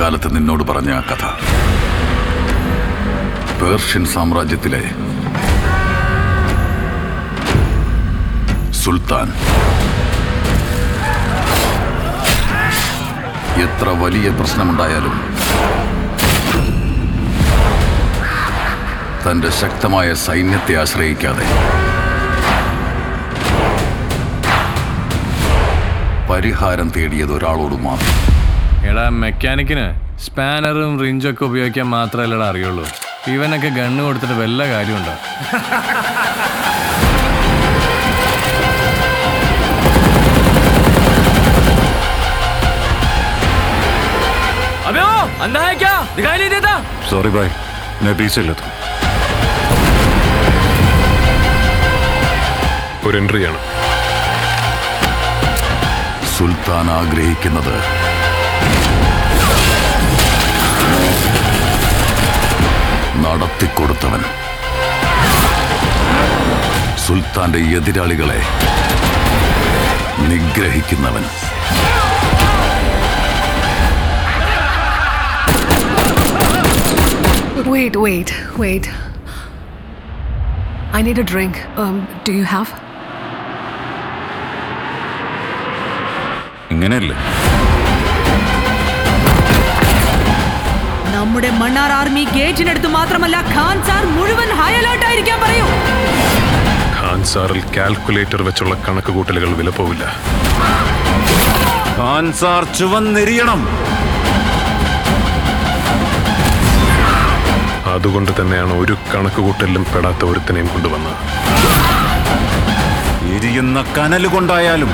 കുട്ടിക്കാലത്ത് നിന്നോട് പറഞ്ഞ ആ കഥ പേർഷ്യൻ സാമ്രാജ്യത്തിലെ സുൽത്താൻ എത്ര വലിയ പ്രശ്നമുണ്ടായാലും തന്റെ ശക്തമായ സൈന്യത്തെ ആശ്രയിക്കാതെ പരിഹാരം തേടിയത് ഒരാളോട് മാത്രം എടാ മെക്കാനിക്കിന് സ്പാനറും റിഞ്ചും ഒക്കെ ഉപയോഗിക്കാൻ മാത്രമല്ലടാ അറിയുള്ളൂ ഇവനൊക്കെ ഗണ്ണ് കൊടുത്തിട്ട് വല്ല കാര്യമുണ്ടോ अबे ओ अंधा है क्या दिखाई नहीं देता सॉरी भाई मैं बीच से लेता ഒരു എൻട്രിയാണ് സുൽത്താൻ ആഗ്രഹിക്കുന്നത് നടത്തിക്കൊടുത്തവൻ സുൽത്താന്റെ എതിരാളികളെ നിഗ്രഹിക്കുന്നവൻ Wait, wait, wait. I need a drink. Um, do you have? ഇങ്ങനെയല്ലേ നമ്മുടെ മണ്ണാർ ആർമി ഗേറ്റിനടുത്ത് മാത്രമല്ല ഖാൻ സാർ മുഴുവൻ ഹൈ അലേർട്ട് ആയിരിക്കാൻ പറയൂ ഖാൻ സാറിൽ കാൽക്കുലേറ്റർ വെച്ചുള്ള കണക്ക് കൂട്ടലുകൾ വിലപ്പോവില്ല ഖാൻ സാർ ചുവന്നെരിയണം അതുകൊണ്ട് തന്നെയാണ് ഒരു കണക്ക് കൂട്ടലിലും പെടാത്ത ഒരുത്തനെയും കൊണ്ടുവന്നത് എരിയുന്ന കനലുകൊണ്ടായാലും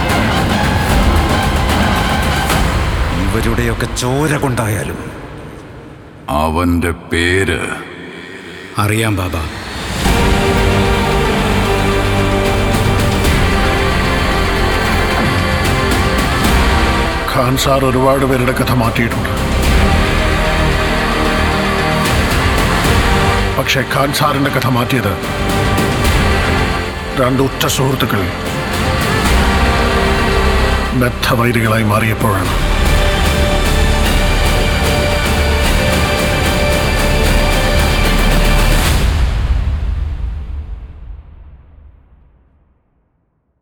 ഇവരുടെയൊക്കെ ചോര കൊണ്ടായാലും അവന്റെ പേര് അറിയാം ബാബ ഖാൻ സാർ ഒരുപാട് പേരുടെ കഥ മാറ്റിയിട്ടുണ്ട് പക്ഷേ ഖാൻ സാറിന്റെ കഥ മാറ്റിയത് രണ്ട് ഉറ്റ സുഹൃത്തുക്കൾ ബദ്ധവൈരികളായി മാറിയപ്പോഴാണ്